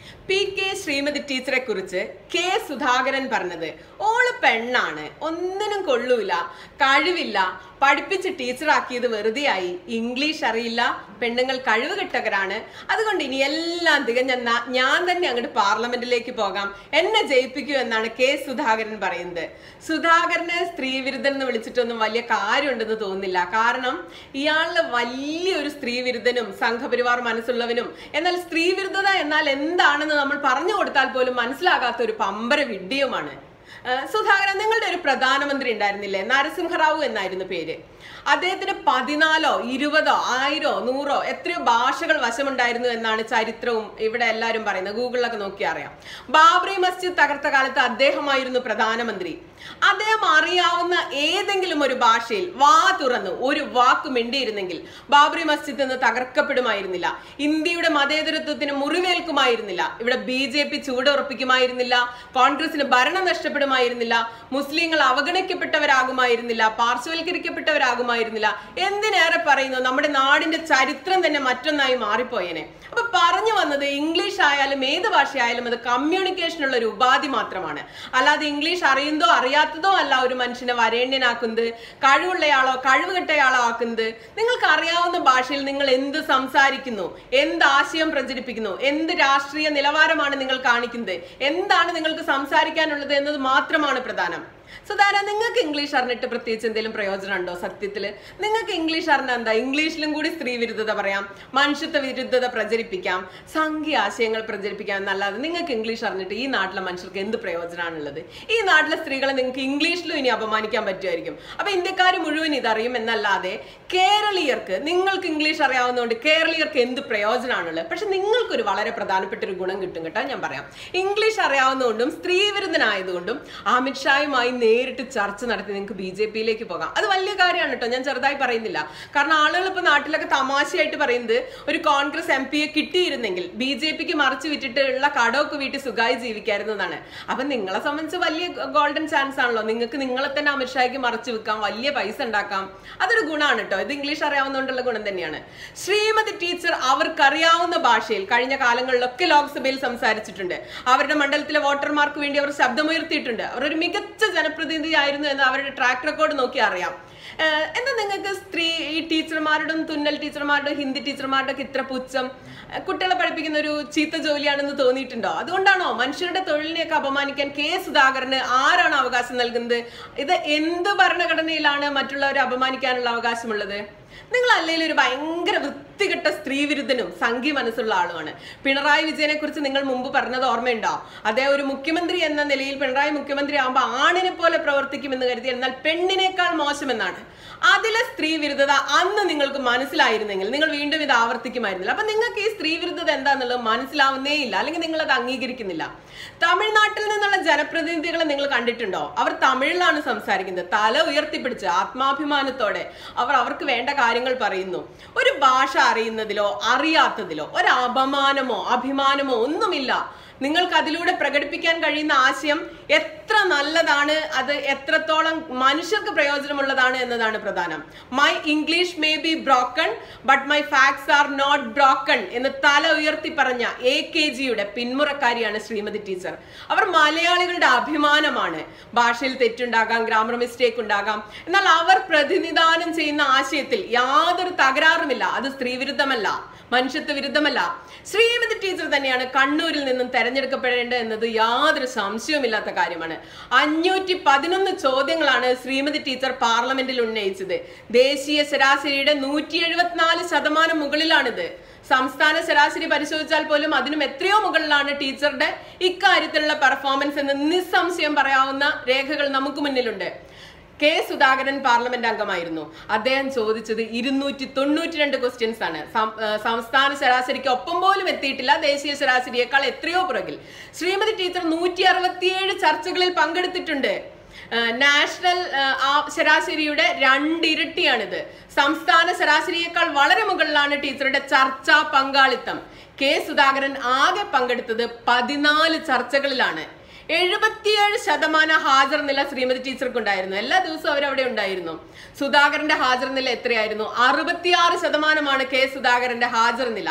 P K Shrimati ടീച്ചറെ കുറിച്ച് K Sudhakaran പറഞ്ഞത് ഓള് പെണ്ണാണ് ഒന്നിനും കൊള്ളൂല കഴിവില്ല പഠിപ്പിച്ച് ടീച്ചറാക്കിയത് വെറുതെയായി ഇംഗ്ലീഷ് അറിയില്ല പെണ്ണുങ്ങൾ കഴിവ് കെട്ടവരാണ് അതുകൊണ്ട് ഇനി എല്ലാം തികഞ്ഞെന്ന ഞാൻ തന്നെ അങ്ങോട്ട് പാർലമെന്റിലേക്ക് പോകാം എന്നെ ജയിപ്പിക്കൂ എന്നാണ് കെ സുധാകരൻ പറയുന്നത് സുധാകരനെ സ്ത്രീവിരുദ്ധൻ എന്ന് വിളിച്ചിട്ടൊന്നും വലിയ കാര്യമുണ്ടെന്ന് തോന്നുന്നില്ല കാരണം ഇയാളില് വലിയൊരു സ്ത്രീവിരുദ്ധനും സംഘപരിവാർ മനസ്സുള്ളവനും എന്നാൽ സ്ത്രീവിരുദ്ധത എന്നാൽ എന്താണെന്ന് നമ്മൾ പറഞ്ഞു കൊടുത്താൽ പോലും മനസ്സിലാകാത്ത ഒരു പമ്പര വിഡ്ഢിയുമാണ് ഏഹ് സുധാകരൻ നിങ്ങളുടെ ഒരു പ്രധാനമന്ത്രി ഉണ്ടായിരുന്നില്ലേ നരസിംഹറാവു എന്നായിരുന്നു പേര് അദ്ദേഹത്തിന് പതിനാലോ ഇരുപതോ ആയിരോ നൂറോ എത്രയോ ഭാഷകൾ വശമുണ്ടായിരുന്നു എന്നാണ് ചരിത്രവും ഇവിടെ എല്ലാവരും പറയുന്നത് ഗൂഗിളിലൊക്കെ നോക്കി അറിയാം ബാബറി മസ്ജിദ് തകർത്ത കാലത്ത് അദ്ദേഹമായിരുന്നു പ്രധാനമന്ത്രി അദ്ദേഹം അറിയാവുന്ന ഏതെങ്കിലും ഒരു ഭാഷയിൽ വാ തുറന്ന് ഒരു വാക്ക് മിണ്ടിയിരുന്നെങ്കിൽ ബാബറി മസ്ജിദ് എന്ന് തകർക്കപ്പെടുമായിരുന്നില്ല ഇന്ത്യയുടെ മതേതരത്വത്തിന് മുറിവേൽക്കുമായിരുന്നില്ല ഇവിടെ ബി ജെ പി ചൂടുറപ്പിക്കുമായിരുന്നില്ല കോൺഗ്രസിന് ഭരണം നഷ്ടപ്പെടുമായിരുന്നില്ല മുസ്ലിങ്ങൾ അവഗണിക്കപ്പെട്ടവരാകുമായിരുന്നില്ല പാർശ്വവൽക്കരിക്കപ്പെട്ടവരാകുമായിരുന്നില്ല എന്തിനേറെ പറയുന്നു നമ്മുടെ നാടിന്റെ ചരിത്രം തന്നെ മറ്റൊന്നായി മാറിപ്പോയേനെ അപ്പൊ പറഞ്ഞു വന്നത് ഇംഗ്ലീഷ് ആയാലും ഏത് ഭാഷയായാലും അത് കമ്മ്യൂണിക്കേഷനുള്ള ഒരു ഉപാധി മാത്രമാണ് അല്ലാതെ ഇംഗ്ലീഷ് അറിയുന്നതോ അറിയാത്തതോ അല്ല ഒരു മനുഷ്യനെ വരേണ്യനാക്കുന്നത് കഴിവുള്ളയാളോ കഴിവ് കെട്ടയാളോ ആക്കുന്നത് നിങ്ങൾക്ക് അറിയാവുന്ന ഭാഷയിൽ നിങ്ങൾ എന്ത് സംസാരിക്കുന്നു എന്ത് ആശയം പ്രചരിപ്പിക്കുന്നു എന്ത് രാഷ്ട്രീയ നിലവാരമാണ് നിങ്ങൾ കാണിക്കുന്നത് എന്താണ് നിങ്ങൾക്ക് സംസാരിക്കാനുള്ളത് എന്നത് മാത്രമാണ് പ്രധാനം സുധാര നിങ്ങൾക്ക് ഇംഗ്ലീഷ് അറിഞ്ഞിട്ട് പ്രത്യേകിച്ച് എന്തെങ്കിലും പ്രയോജനം ഉണ്ടോ സത്യത്തില് നിങ്ങൾക്ക് ഇംഗ്ലീഷ് അറിഞ്ഞ എന്താ ഇംഗ്ലീഷിലും കൂടി സ്ത്രീ വിരുദ്ധത പറയാം മനുഷ്യത്വ വിരുദ്ധത പ്രചരിപ്പിക്കാം സംഘീയ ആശയങ്ങൾ പ്രചരിപ്പിക്കാം എന്നല്ലാതെ നിങ്ങൾക്ക് ഇംഗ്ലീഷ് അറിഞ്ഞിട്ട് ഈ നാട്ടിലെ മനുഷ്യർക്ക് എന്ത് പ്രയോജനമാണുള്ളത് ഈ നാട്ടിലെ സ്ത്രീകളെ നിങ്ങൾക്ക് ഇംഗ്ലീഷിലും ഇനി അപമാനിക്കാൻ പറ്റുമായിരിക്കും അപ്പൊ ഇന്ത്യക്കാർ മുഴുവൻ ഇതറിയും എന്നല്ലാതെ കേരളീയർക്ക് നിങ്ങൾക്ക് ഇംഗ്ലീഷ് അറിയാവുന്നതുകൊണ്ട് കേരളീയർക്ക് എന്ത് പ്രയോജനമാണുള്ളത് പക്ഷെ നിങ്ങൾക്കൊരു വളരെ പ്രധാനപ്പെട്ട ഒരു ഗുണം കിട്ടും കേട്ടോ ഞാൻ പറയാം ഇംഗ്ലീഷ് അറിയാവുന്നതുകൊണ്ടും സ്ത്രീ വിരുദ്ധനായതുകൊണ്ടും അമിത്ഷായുമായി നേരിട്ട് ചർച്ച നടത്തി നിങ്ങൾക്ക് ബി ജെ പിയിലേക്ക് പോകാം അത് വലിയ കാര്യമാണ് കേട്ടോ ഞാൻ ചെറുതായി പറയുന്നില്ല കാരണം ആളുകൾ ഇപ്പൊ നാട്ടിലൊക്കെ തമാശയായിട്ട് പറയുന്നത് ഒരു കോൺഗ്രസ് എം പിയെ കിട്ടിയിരുന്നെങ്കിൽ ബി ജെ പിക്ക് മറിച്ച് വിറ്റിട്ടുള്ള കടമൊക്കെ വീട്ടിൽ സുഖമായി ജീവിക്കായിരുന്നു എന്നാണ് അപ്പൊ നിങ്ങളെ സംബന്ധിച്ച് വലിയ ഗോൾഡൻ ചാൻസ് ആണല്ലോ നിങ്ങൾക്ക് നിങ്ങളെ തന്നെ അമിത്ഷായ്ക്ക് മറിച്ച് വെക്കാം വലിയ പൈസ ഉണ്ടാക്കാം അതൊരു ഗുണമാണ് കേട്ടോ ഇത് ഇംഗ്ലീഷ് അറിയാവുന്നതുകൊണ്ടുള്ള ഗുണം തന്നെയാണ് ശ്രീമതി ടീച്ചർ അവർക്കറിയാവുന്ന ഭാഷയിൽ കഴിഞ്ഞ കാലങ്ങളിലൊക്കെ ലോക്സഭയിൽ സംസാരിച്ചിട്ടുണ്ട് അവരുടെ മണ്ഡലത്തിലെ വോട്ടർമാർക്ക് വേണ്ടി അവർ ശബ്ദമുയർത്തിയിട്ടുണ്ട് അവർ ഒരു മികച്ച ജനപ്രതിനിധി ആയിരുന്നു എന്ന് അവരുടെ ട്രാക്ക് റെക്കോർഡ് നോക്കി അറിയാം ഏഹ് എന്താ നിങ്ങൾക്ക് സ്ത്രീ ഈ ടീച്ചർമാരുടെയും തുന്നൽ ടീച്ചർമാരുടെയും ഹിന്ദി ടീച്ചർമാരുടെ ഒക്കെ ഇത്ര പുച്ഛം ഏഹ് കുട്ടികളെ പഠിപ്പിക്കുന്ന ഒരു ചീത്ത ജോലിയാണെന്ന് തോന്നിയിട്ടുണ്ടോ അതുകൊണ്ടാണോ മനുഷ്യരുടെ തൊഴിലിനെയൊക്കെ അപമാനിക്കാൻ കെ സുധാകരന് ആരാണ് അവകാശം നൽകുന്നത് ഇത് എന്ത് ഭരണഘടനയിലാണ് മറ്റുള്ളവരെ അപമാനിക്കാനുള്ള അവകാശമുള്ളത് നിങ്ങൾ അല്ലെങ്കിൽ ഒരു ഭയങ്കര വൃത്തികെട്ട സ്ത്രീ വിരുദ്ധനും സംഘി മനസ്സുള്ള ആളുമാണ് പിണറായി വിജയനെ കുറിച്ച് നിങ്ങൾ മുമ്പ് പറഞ്ഞത് ഓർമ്മയുണ്ടോ അദ്ദേഹം ഒരു മുഖ്യമന്ത്രി എന്ന നിലയിൽ പിണറായി മുഖ്യമന്ത്രി ആകുമ്പോൾ ആണിനെ പോലെ പ്രവർത്തിക്കുമെന്ന് കരുതി എന്നാൽ പെണ്ണിനേക്കാൾ മോശമെന്നാണ് അതിലെ സ്ത്രീ വിരുദ്ധത അന്ന് നിങ്ങൾക്ക് മനസ്സിലായിരുന്നെങ്കിൽ നിങ്ങൾ വീണ്ടും ഇത് ആവർത്തിക്കുമായിരുന്നില്ല അപ്പൊ നിങ്ങൾക്ക് ഈ സ്ത്രീ വിരുദ്ധത എന്താന്നുള്ളത് മനസ്സിലാവുന്നേ ഇല്ല അല്ലെങ്കിൽ നിങ്ങൾ അത് അംഗീകരിക്കുന്നില്ല തമിഴ്നാട്ടിൽ നിന്നുള്ള ജനപ്രതിനിധികളെ നിങ്ങൾ കണ്ടിട്ടുണ്ടോ അവർ തമിഴിലാണ് സംസാരിക്കുന്നത് തല ഉയർത്തിപ്പിടിച്ച് ആത്മാഭിമാനത്തോടെ അവർ അവർക്ക് വേണ്ട കാര്യങ്ങൾ പറയുന്നു ഒരു ഭാഷ അറിയുന്നതിലോ അറിയാത്തതിലോ ഒരു അപമാനമോ അഭിമാനമോ ഒന്നുമില്ല നിങ്ങൾക്ക് അതിലൂടെ പ്രകടിപ്പിക്കാൻ കഴിയുന്ന ആശയം എത്ര നല്ലതാണ് അത് എത്രത്തോളം മനുഷ്യർക്ക് പ്രയോജനമുള്ളതാണ് എന്നതാണ് പ്രധാനം my English may be broken but my facts are not broken എന്ന് തല ഉയർത്തി പറഞ്ഞ എ കെ ജിയുടെ പിന്മുറക്കാരിയാണ് ശ്രീമതി ടീച്ചർ അവർ മലയാളികളുടെ അഭിമാനമാണ് ഭാഷയിൽ തെറ്റുണ്ടാകാം ഗ്രാമർ മിസ്റ്റേക്ക് ഉണ്ടാകാം എന്നാൽ അവർ പ്രതിനിധാനം ചെയ്യുന്ന ആശയത്തിൽ യാതൊരു തകരാറുമില്ല അത് സ്ത്രീവിരുദ്ധമല്ല മനുഷ്യത്വ വിരുദ്ധമല്ല ശ്രീമതി ടീച്ചർ തന്നെയാണ് കണ്ണൂരിൽ നിന്നും തെരഞ്ഞെടുക്കപ്പെടേണ്ടത് എന്നത് യാതൊരു സംശയവുമില്ലാത്ത കാര്യമാണ് അഞ്ഞൂറ്റി പതിനൊന്ന് ചോദ്യങ്ങളാണ് ശ്രീമതി ടീച്ചർ പാർലമെന്റിൽ ഉന്നയിച്ചത് ദേശീയ ശരാശരിയുടെ നൂറ്റി എഴുപത്തിനാല് ശതമാനം മുകളിലാണിത് സംസ്ഥാന ശരാശരി പരിശോധിച്ചാൽ പോലും അതിനും എത്രയോ മുകളിലാണ് ടീച്ചറുടെ ഇക്കാര്യത്തിലുള്ള പെർഫോമൻസ് എന്ന് നിസ്സംശയം പറയാവുന്ന രേഖകൾ നമുക്ക് മുന്നിലുണ്ട് കെ സുധാകരൻ പാർലമെന്റ് അംഗമായിരുന്നു അദ്ദേഹം ചോദിച്ചത് ഇരുന്നൂറ്റി തൊണ്ണൂറ്റി രണ്ട് ക്വസ്റ്റ്യൻസ് ആണ് സം- ഏർ സംസ്ഥാന ശരാശരിക്ക് ഒപ്പം പോലും എത്തിയിട്ടില്ല ദേശീയ ശരാശരിയേക്കാൾ എത്രയോ പുറകിൽ ശ്രീമതി ടീച്ചർ നൂറ്റി അറുപത്തിയേഴ് ചർച്ചകളിൽ പങ്കെടുത്തിട്ടുണ്ട് ഏർ നാഷണൽ ഏർ, ആ ശരാശരിയുടെ രണ്ടിരട്ടിയാണിത് സംസ്ഥാന ശരാശരിയേക്കാൾ വളരെ മുകളിലാണ് ടീച്ചറുടെ ചർച്ചാ പങ്കാളിത്തം കെ സുധാകരൻ ആകെ പങ്കെടുത്തത് പതിനാല് ചർച്ചകളിലാണ് എഴുപത്തിയേഴ് ശതമാനം ഹാജർ നില ശ്രീമതി ടീച്ചർക്ക് ഉണ്ടായിരുന്നു എല്ലാ ദിവസവും അവരവിടെ ഉണ്ടായിരുന്നു സുധാകരന്റെ ഹാജർ നില എത്രയായിരുന്നു അറുപത്തിയാറ് ശതമാനമാണ് കെ സുധാകരന്റെ ഹാജർ നില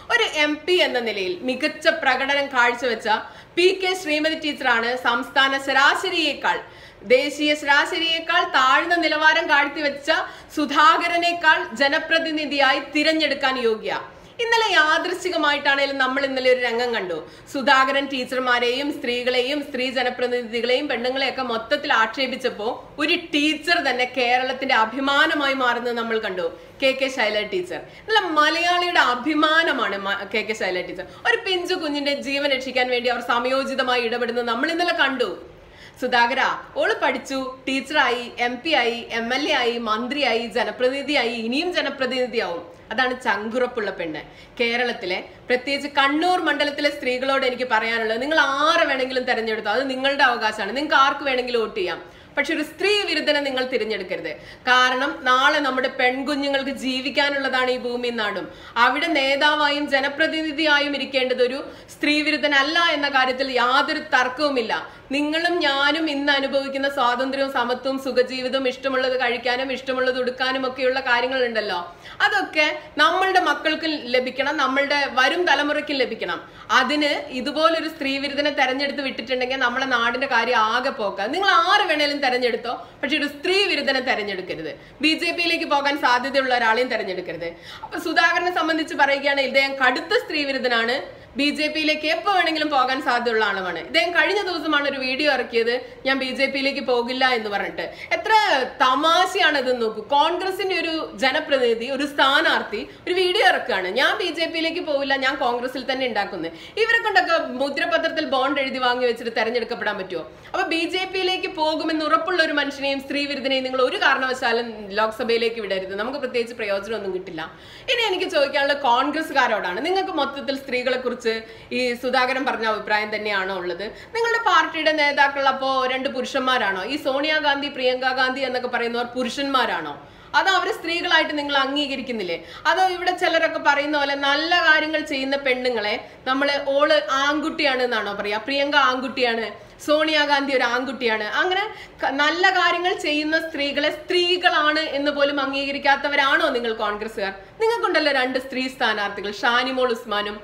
ഒരു എം പി എന്ന നിലയിൽ മികച്ച പ്രകടനം കാഴ്ചവെച്ച പി കെ ശ്രീമതി ടീച്ചറാണ് സംസ്ഥാന ശരാശരിയേക്കാൾ ദേശീയ ശരാശരിയേക്കാൾ താഴ്ന്ന നിലവാരം കാഴ്ചവെച്ച സുധാകരനേക്കാൾ ജനപ്രതിനിധിയായി തിരഞ്ഞെടുക്കാൻ യോഗ്യ ഇന്നലെ യാദൃശികമായിട്ടാണേലും നമ്മൾ ഇന്നലെ ഒരു രംഗം കണ്ടു സുധാകരൻ ടീച്ചർമാരെയും സ്ത്രീകളെയും സ്ത്രീ ജനപ്രതിനിധികളെയും പെണ്ണുങ്ങളെയൊക്കെ മൊത്തത്തിൽ ആക്ഷേപിച്ചപ്പോ ഒരു ടീച്ചർ തന്നെ കേരളത്തിന്റെ അഭിമാനമായി മാറുന്നത് നമ്മൾ കണ്ടു കെ കെ ശൈല ടീച്ചർ നല്ല മലയാളിയുടെ അഭിമാനമാണ് മ- കെ കെ ശൈല ടീച്ചർ ഒരു പിഞ്ചു കുഞ്ഞിന്റെ ജീവൻ രക്ഷിക്കാൻ വേണ്ടി അവർ സമയോചിതമായി ഇടപെടുന്നത് നമ്മൾ ഇന്നലെ കണ്ടു സുധാകര ഓള് പഠിച്ചു ടീച്ചറായി എം പി ആയി എം എൽ എ ആയി മന്ത്രിയായി ജനപ്രതിനിധിയായി ഇനിയും ജനപ്രതിനിധിയാവും അതാണ് ചങ്കുറപ്പുള്ള പെണ്ണ് കേരളത്തിലെ പ്രത്യേകിച്ച് കണ്ണൂർ മണ്ഡലത്തിലെ സ്ത്രീകളോട് എനിക്ക് പറയാനുള്ളത് നിങ്ങൾ ആരെ വേണമെങ്കിലും തെരഞ്ഞെടുത്തോ അത് നിങ്ങളുടെ അവകാശമാണ് നിങ്ങൾക്ക് ആർക്ക് വേണമെങ്കിലും വോട്ട് ചെയ്യാം പക്ഷെ ഒരു സ്ത്രീ വിരുദ്ധനെ നിങ്ങൾ തിരഞ്ഞെടുക്കരുത് കാരണം നാളെ നമ്മുടെ പെൺകുഞ്ഞുങ്ങൾക്ക് ജീവിക്കാനുള്ളതാണ് ഈ ഭൂമി നാടും അവിടെ നേതാവായും ജനപ്രതിനിധിയായും ഇരിക്കേണ്ടത് ഒരു സ്ത്രീ വിരുദ്ധനല്ല എന്ന കാര്യത്തിൽ യാതൊരു തർക്കവുമില്ല നിങ്ങളും ഞാനും ഇന്ന് അനുഭവിക്കുന്ന സ്വാതന്ത്ര്യവും സമത്വവും സുഖജീവിതവും ഇഷ്ടമുള്ളത് കഴിക്കാനും ഇഷ്ടമുള്ളത് ഉടുക്കാനും ഒക്കെയുള്ള കാര്യങ്ങളുണ്ടല്ലോ അതൊക്കെ നമ്മളുടെ മക്കൾക്ക് ലഭിക്കണം നമ്മളുടെ വരും തലമുറയ്ക്കും ലഭിക്കണം അതിന് ഇതുപോലൊരു സ്ത്രീ വിരുദ്ധനെ തെരഞ്ഞെടുത്ത് വിട്ടിട്ടുണ്ടെങ്കിൽ നമ്മളെ നാടിന്റെ കാര്യം ആകെ പോക്കാം നിങ്ങൾ ആര് വേണേലും തെരഞ്ഞെടുത്തോ പക്ഷെ ഒരു സ്ത്രീ വിരുദ്ധനെ തെരഞ്ഞെടുക്കരുത് ബി ജെ പിയിലേക്ക് പോകാൻ സാധ്യതയുള്ള ഒരാളെയും തെരഞ്ഞെടുക്കരുത് അപ്പൊ സുധാകരനെ സംബന്ധിച്ച് പറയുകയാണെങ്കിൽ ഇദ്ദേഹം കടുത്ത സ്ത്രീ വിരുദ്ധനാണ് ബി ജെ പിയിലേക്ക് എപ്പോ വേണമെങ്കിലും പോകാൻ സാധ്യതയുള്ള ആളുമാണ് ഇദ്ദേഹം കഴിഞ്ഞ ദിവസമാണ് ഒരു വീഡിയോ ഇറക്കിയത് ഞാൻ ബി ജെ പിയിലേക്ക് പോകില്ല എന്ന് പറഞ്ഞിട്ട് എത്ര തമാശയാണ് ഇത് നോക്കൂ കോൺഗ്രസിന്റെ ഒരു ജനപ്രതിനിധി ഒരു സ്ഥാനാർത്ഥി ഒരു വീഡിയോ ഇറക്കുകയാണ് ഞാൻ ബി ജെ പിയിലേക്ക് പോകില്ല ഞാൻ കോൺഗ്രസിൽ തന്നെ ഉണ്ടാക്കുന്നത് ഇവരെ കൊണ്ടൊക്കെ മുദ്രപത്രത്തിൽ ബോണ്ട് എഴുതി വാങ്ങി വെച്ചിട്ട് തെരഞ്ഞെടുക്കപ്പെടാൻ പറ്റുമോ അപ്പൊ ബി ജെ പിയിലേക്ക് പോകുമെന്ന് ഉറപ്പുള്ള ഒരു മനുഷ്യനെയും സ്ത്രീ വിരുദ്ധനെയും നിങ്ങൾ ഒരു കാരണവശാലും ലോക്സഭയിലേക്ക് വിടരുത് നമുക്ക് പ്രത്യേകിച്ച് പ്രയോജനമൊന്നും കിട്ടില്ല ഇനി എനിക്ക് ചോദിക്കാനുള്ളത് കോൺഗ്രസ്സുകാരോടാണ് നിങ്ങൾക്ക് മൊത്തത്തിൽ സ്ത്രീകളെ കുറിച്ച് ഈ സുധാകരൻ പറഞ്ഞ അഭിപ്രായം തന്നെയാണോ ഉള്ളത് നിങ്ങളുടെ പാർട്ടിയുടെ നേതാക്കൾ അപ്പോ രണ്ട് പുരുഷന്മാരാണോ ഈ സോണിയാഗാന്ധി പ്രിയങ്ക ഗാന്ധി എന്നൊക്കെ പറയുന്നവർ പുരുഷന്മാരാണോ അതോ അവര് സ്ത്രീകളായിട്ട് നിങ്ങൾ അംഗീകരിക്കുന്നില്ലേ അതോ ഇവിടെ ചിലരൊക്കെ പറയുന്ന പോലെ നല്ല കാര്യങ്ങൾ ചെയ്യുന്ന പെണ്ണുങ്ങളെ നമ്മൾ ഓള് ആൺകുട്ടിയാണ് എന്നാണോ പറയാ പ്രിയങ്ക ആൺകുട്ടിയാണ് സോണിയാഗാന്ധി ഒരു ആൺകുട്ടിയാണ് അങ്ങനെ ക- നല്ല കാര്യങ്ങൾ ചെയ്യുന്ന സ്ത്രീകളെ സ്ത്രീകളാണ് എന്ന് പോലും അംഗീകരിക്കാത്തവരാണോ നിങ്ങൾ കോൺഗ്രസ്സുകാർ നിങ്ങൾക്കുണ്ടല്ലോ രണ്ട് സ്ത്രീ സ്ഥാനാർത്ഥികൾ ഷാനിമോൾ ഉസ്മാനും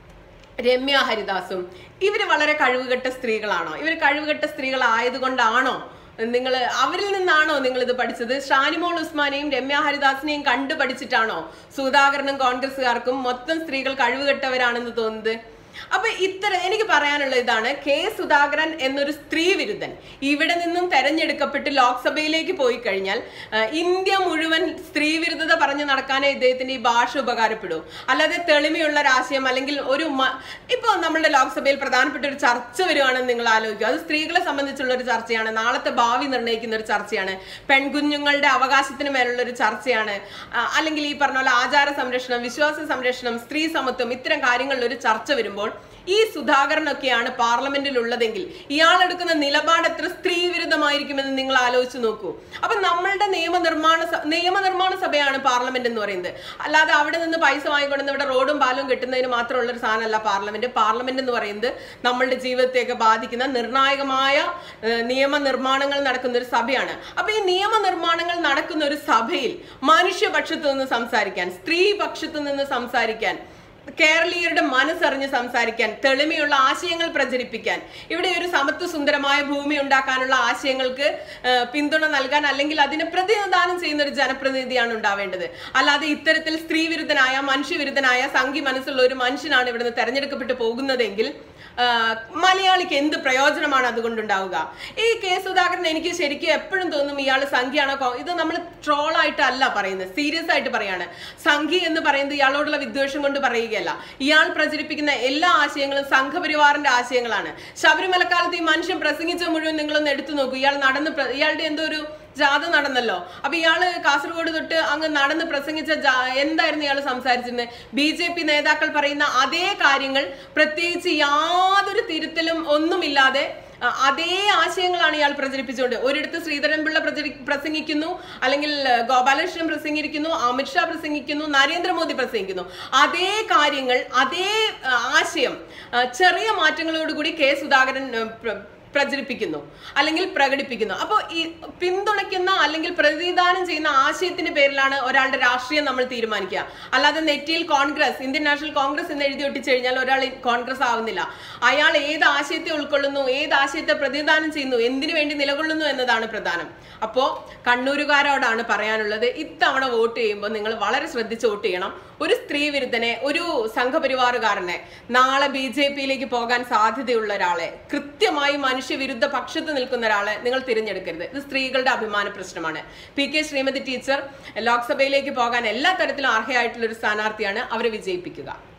രമ്യ ഹരിദാസും ഇവര് വളരെ കഴിവുകെട്ട സ്ത്രീകളാണോ ഇവർ കഴിവുകെട്ട സ്ത്രീകളായതുകൊണ്ടാണോ നിങ്ങൾ അവരിൽ നിന്നാണോ നിങ്ങൾ ഇത് പഠിച്ചത് ഷാനിമോൾ ഉസ്മാനെയും രമ്യ ഹരിദാസിനെയും കണ്ടു പഠിച്ചിട്ടാണോ സുധാകരനും കോൺഗ്രസ്സുകാർക്കും മൊത്തം സ്ത്രീകൾ കഴിവുകെട്ടവരാണെന്ന് തോന്നുന്നത് അപ്പൊ ഇത്തരം എനിക്ക് പറയാനുള്ള ഇതാണ് കെ സുധാകരൻ എന്നൊരു സ്ത്രീ വിരുദ്ധൻ ഇവിടെ നിന്നും തെരഞ്ഞെടുക്കപ്പെട്ട് ലോക്സഭയിലേക്ക് പോയി കഴിഞ്ഞാൽ ആ, ഇന്ത്യ മുഴുവൻ സ്ത്രീ വിരുദ്ധത പറഞ്ഞു നടക്കാനേ ഇദ്ദേഹത്തിന്റെ ഈ ഭാഷ ഉപകാരപ്പെടൂ അല്ലാതെ തെളിമയുള്ള രാശയം അല്ലെങ്കിൽ ഒരു മ- ഇപ്പൊ നമ്മളുടെ ലോക്സഭയിൽ പ്രധാനപ്പെട്ട ഒരു ചർച്ച വരുവാണെന്ന് നിങ്ങൾ ആലോചിക്കുക അത് സ്ത്രീകളെ സംബന്ധിച്ചുള്ള ഒരു ചർച്ചയാണ് നാളത്തെ ഭാവി നിർണ്ണയിക്കുന്ന ഒരു ചർച്ചയാണ് പെൺകുഞ്ഞുങ്ങളുടെ അവകാശത്തിന് മേലുള്ള ഒരു ചർച്ചയാണ് ആ, അല്ലെങ്കിൽ ഈ പറഞ്ഞ പോലെ ആചാര സംരക്ഷണം വിശ്വാസ സംരക്ഷണം സ്ത്രീ സമത്വം ഇത്തരം കാര്യങ്ങളിൽ ഒരു ചർച്ച വരുമ്പോൾ ഈ സുധാകരനൊക്കെയാണ് പാർലമെന്റിൽ ഉള്ളതെങ്കിൽ ഇയാൾ എടുക്കുന്ന നിലപാട് എത്ര സ്ത്രീ വിരുദ്ധമായിരിക്കുമെന്ന് നിങ്ങൾ ആലോചിച്ച് നോക്കൂ അപ്പൊ നമ്മളുടെ നിയമനിർമ്മാണ സ- നിയമനിർമ്മാണ സഭയാണ് പാർലമെന്റ് എന്ന് പറയുന്നത് അല്ലാതെ അവിടെ നിന്ന് പൈസ വാങ്ങിക്കൊണ്ടുവന്ന് ഇവിടെ റോഡും പാലവും കെട്ടുന്നതിന് മാത്രമുള്ള ഒരു സാധനമല്ല പാർലമെന്റ് പാർലമെന്റ് എന്ന് പറയുന്നത് നമ്മളുടെ ജീവിതത്തെയൊക്കെ ബാധിക്കുന്ന നിർണായകമായ ഏഹ്, നിയമനിർമ്മാണങ്ങൾ നടക്കുന്ന ഒരു സഭയാണ് അപ്പൊ ഈ നിയമനിർമ്മാണങ്ങൾ നടക്കുന്ന ഒരു സഭയിൽ മനുഷ്യപക്ഷത്ത് നിന്ന് സംസാരിക്കാൻ സ്ത്രീ പക്ഷത്ത് നിന്ന് സംസാരിക്കാൻ കേരളീയരുടെ മനസ്സറിഞ്ഞ് സംസാരിക്കാൻ തെളിമയുള്ള ആശയങ്ങൾ പ്രചരിപ്പിക്കാൻ ഇവിടെ ഒരു സമത്വ സുന്ദരമായ ഭൂമി ഉണ്ടാക്കാനുള്ള ആശയങ്ങൾക്ക് ആ, പിന്തുണ നൽകാൻ അല്ലെങ്കിൽ അതിനെ പ്രതിനിധാനം ചെയ്യുന്ന ഒരു ജനപ്രതിനിധിയാണ് ഉണ്ടാവേണ്ടത് അല്ലാതെ ഇത്തരത്തിൽ സ്ത്രീ വിരുദ്ധനായ മനുഷ്യവിരുദ്ധനായ സംഘി മനസ്സുള്ള ഒരു മനുഷ്യനാണ് ഇവിടുന്ന് തെരഞ്ഞെടുക്കപ്പെട്ട് പോകുന്നതെങ്കിൽ ആ, മലയാളിക്ക് എന്ത് പ്രയോജനമാണ് അതുകൊണ്ടുണ്ടാവുക ഈ കെ സുധാകരൻ എനിക്ക് ശരിക്കും എപ്പോഴും തോന്നും ഇയാൾ സംഖ്യയാണോ കോ- ഇത് നമ്മൾ ട്രോളായിട്ടല്ല പറയുന്നത് സീരിയസ് ആയിട്ട് പറയാണ് സംഖ്യ എന്ന് പറയുന്നത് ഇയാളോടുള്ള വിദ്വേഷം കൊണ്ട് പറയുകയല്ല ഇയാൾ പ്രചരിപ്പിക്കുന്ന എല്ലാ ആശയങ്ങളും സംഘപരിവാറിന്റെ ആശയങ്ങളാണ് ശബരിമലക്കാലത്ത് ഈ മനുഷ്യൻ പ്രസംഗിച്ച മുഴുവൻ നിങ്ങളൊന്ന് എടുത്തു നോക്കൂ ഇയാൾ നടന്ന് പ്ര- ഇയാളുടെ എന്തോ ഒരു ജാഥ നടന്നല്ലോ അപ്പൊ ഇയാള് കാസർഗോഡ് തൊട്ട് അങ്ങ് നടന്ന് പ്രസംഗിച്ച ജാ- എന്തായിരുന്നു ഇയാൾ സംസാരിച്ചിരുന്നത് ബി ജെ പി നേതാക്കൾ പറയുന്ന അതേ കാര്യങ്ങൾ പ്രത്യേകിച്ച് യാതൊരു തിരുത്തലും ഒന്നുമില്ലാതെ അ, അതേ ആശയങ്ങളാണ് ഇയാൾ പ്രചരിപ്പിച്ചുകൊണ്ട് ഒരിടത്ത് ശ്രീധരൻപിള്ള പ്രചരി പ്രസംഗിക്കുന്നു അല്ലെങ്കിൽ അഹ്, ഗോപാലകൃഷ്ണൻ പ്രസംഗിക്കുന്നു അമിത്ഷാ പ്രസംഗിക്കുന്നു നരേന്ദ്രമോദി പ്രസംഗിക്കുന്നു അതേ കാര്യങ്ങൾ അതേ അഹ്, ആശയം അഹ്, ചെറിയ മാറ്റങ്ങളോടുകൂടി കെ സുധാകരൻ അഹ്, പ്ര- പ്രചരിപ്പിക്കുന്നു അല്ലെങ്കിൽ പ്രകടിപ്പിക്കുന്നു അപ്പോൾ ഈ പിന്തുണയ്ക്കുന്ന അല്ലെങ്കിൽ പ്രതിദാനം ചെയ്യുന്ന ആശയത്തിന്റെ പേരിലാണ് ഒരാളുടെ രാഷ്ട്രീയം നമ്മൾ തീരുമാനിക്കുക അല്ലാതെ നെറ്റിയിൽ കോൺഗ്രസ് ഇന്ത്യൻ നാഷണൽ കോൺഗ്രസ് എന്ന് എഴുതി ഒട്ടിച്ചു കഴിഞ്ഞാൽ ഒരാൾ കോൺഗ്രസ് ആവുന്നില്ല അയാൾ ഏത് ആശയത്തെ ഉൾക്കൊള്ളുന്നു ഏത് ആശയത്തെ പ്രതിദാനം ചെയ്യുന്നു എന്തിനു വേണ്ടി നിലകൊള്ളുന്നു എന്നതാണ് പ്രധാനം അപ്പോ കണ്ണൂരുകാരോടാണ് പറയാനുള്ളത് ഇത്തവണ വോട്ട് ചെയ്യുമ്പോൾ നിങ്ങൾ വളരെ ശ്രദ്ധിച്ച് വോട്ട് ചെയ്യണം ഒരു സ്ത്രീ വിരുദ്ധനെ ഒരു സംഘപരിവാറുകാരനെ നാളെ ബി ജെ പിയിലേക്ക് പോകാൻ സാധ്യതയുള്ള ഒരാളെ കൃത്യമായി മനുഷ്യവിരുദ്ധ പക്ഷത്ത് നിൽക്കുന്ന ഒരാളെ നിങ്ങൾ തിരഞ്ഞെടുക്കരുത് ഇത് സ്ത്രീകളുടെ അഭിമാന പ്രശ്നമാണ് പി കെ ശ്രീമതി ടീച്ചർ ലോക്സഭയിലേക്ക് പോകാൻ എല്ലാ തരത്തിലും അർഹയായിട്ടുള്ള ഒരു സ്ഥാനാർത്ഥിയാണ് അവരെ വിജയിപ്പിക്കുക